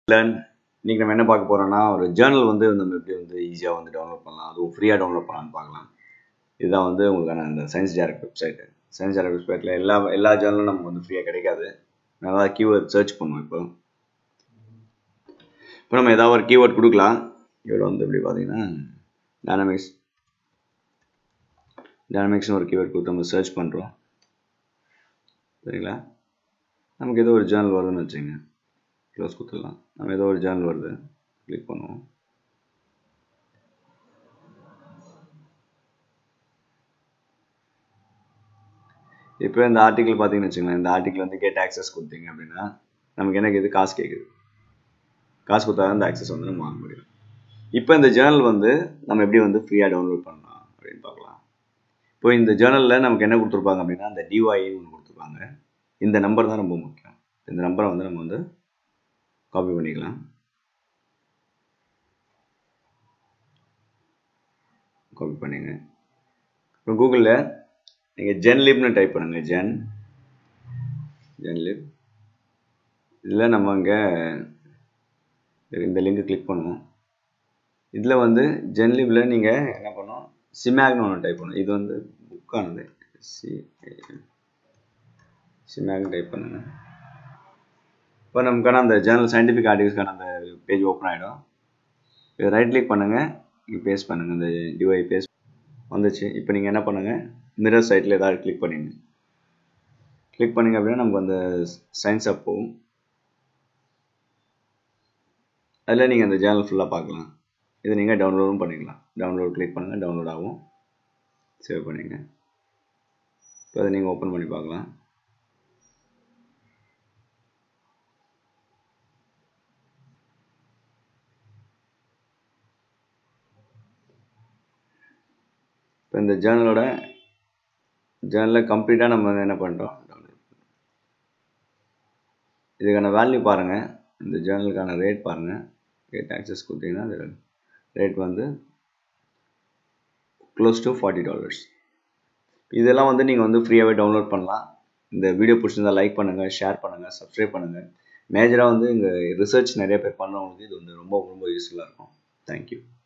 learn இன்றைக்கி நம்ம என்ன பார்க்க போகிறோம்னா ஒரு ஜேர்னல் வந்து நம்ம எப்படி வந்து ஈஸியாக வந்து டவுன்லோட் பண்ணலாம் அதுவும் ஃப்ரீயாக டவுன்லோட் பண்ணலாம்னு பார்க்கலாம் இதுதான் வந்து உங்களுக்கான அந்த science direct website science direct வெப்சைட்டில் எல்லா எல்லா ஜேர்னலும் நமக்கு வந்து ஃப்ரீயாக கிடைக்காது நல்லா கீவேர்ட் சர்ச் பண்ணுவோம் இப்போ இப்போ நம்ம ஏதாவது ஒரு கீவேர்ட் கொடுக்கலாம் இவர் வந்து எப்படி பார்த்தீங்கன்னா டைனமிக்ஸ் டைனமிக்ஸ்னு ஒரு கீவேர்ட் கொடுத்து நம்ம சர்ச் பண்ணுறோம் சரிங்களா நமக்கு ஏதோ ஒரு ஜேர்னல் வருதுன்னு வச்சுங்க க்ளோஸ் கொடுத்துடலாம் நம்ம ஏதோ ஒரு ஜேர்னல் வருது கிளிக் பண்ணுவோம் இப்போ இந்த ஆர்டிக்கிள் பார்த்தீங்கன்னு வச்சுங்களேன் இந்த ஆர்டிக்கிள் வந்து கெட் ஆக்சஸ் கொடுத்தீங்க அப்படின்னா நமக்கு என்ன கேட்குது காசு கேட்குது காசு கொடுத்தா தான் இந்த ஆக்சஸ் வந்து நம்ம வாங்க முடியும் இப்போ இந்த ஜேர்னல் வந்து நம்ம எப்படி வந்து ஃப்ரீயாக டவுன்லோட் பண்ணலாம் அப்படின்னு பார்க்கலாம் இப்போ இந்த ஜேர்னலில் நமக்கு என்ன கொடுத்துருப்பாங்க அப்படின்னா அந்த டிஒஐ ஒன்று கொடுத்துருப்பாங்க இந்த நம்பர் தான் ரொம்ப முக்கியம் இந்த நம்பரை வந்து நம்ம வந்து காப்பி பண்ணிக்கலாம் காப்பி பண்ணிங்க இப்போ கூகுளில் நீங்கள் ஜென்லிப்னு டைப் பண்ணுங்கள் ஜென் ஜென்லிப் இதில் நம்ம இங்கே இந்த லிங்க் கிளிக் பண்ணுவோம் இதில் வந்து ஜென்லிப்பில் நீங்கள் என்ன பண்ணணும் சிமேக்னு ஒன்று டைப் பண்ணணும் இது வந்து புக்கானது சி சிமேக்னு டைப் பண்ணுங்கள் இப்போ நமக்கான அந்த ஜேர்னல் சயின்டிஃபிக் ஆர்டிகல்ஸ்க்கான அந்த பேஜ் ஓப்பன் ஆகிடும் இது ரைட் கிளிக் பண்ணுங்கள் இங்கே பேஸ்ட் பண்ணுங்கள் இந்த டிவை பேஸ்ட் வந்துச்சு இப்போ நீங்கள் என்ன பண்ணுங்கள் மிரர் சைட்டில் ஏதாவது கிளிக் பண்ணிங்க கிளிக் பண்ணிங்க அப்படின்னா நமக்கு அந்த சயின்ஸ் அப் போகும் அதில் நீங்கள் அந்த ஜேர்னல் ஃபுல்லாக பார்க்கலாம் இதை நீங்கள் டவுன்லோடும் பண்ணிக்கலாம் டவுன்லோட் கிளிக் பண்ணுங்கள் டவுன்லோட் ஆகும் சேவ் பண்ணிங்க இப்போ அதை நீங்கள் ஓப்பன் பண்ணி பார்க்கலாம் இப்போ இந்த ஜேர்னலோட ஜேர்னலில் கம்ப்ளீட்டாக நம்ம என்ன பண்ணுறோம் டவுன்லோட் இதுக்கான வேல்யூ பாருங்கள் இந்த ஜேர்னலுக்கான ரேட் பாருங்கள் ரேட் ஆக்சஸ் கொடுத்தீங்கன்னா அது ரேட் வந்து க்ளோஸ் டு ஃபார்ட்டி டாலர்ஸ் இதெல்லாம் வந்து நீங்கள் வந்து ஃப்ரீயாகவே டவுன்லோட் பண்ணலாம் இந்த வீடியோ பிடிச்சிருந்தா லைக் பண்ணுங்கள் ஷேர் பண்ணுங்கள் சப்ஸ்கிரைப் பண்ணுங்கள் மேஜராக வந்து இங்கே ரிசர்ச் நிறைய பேர் பண்ணுறவங்களுக்கு இது வந்து ரொம்ப ரொம்ப யூஸ்ஃபுல்லாக இருக்கும் தேங்க்யூ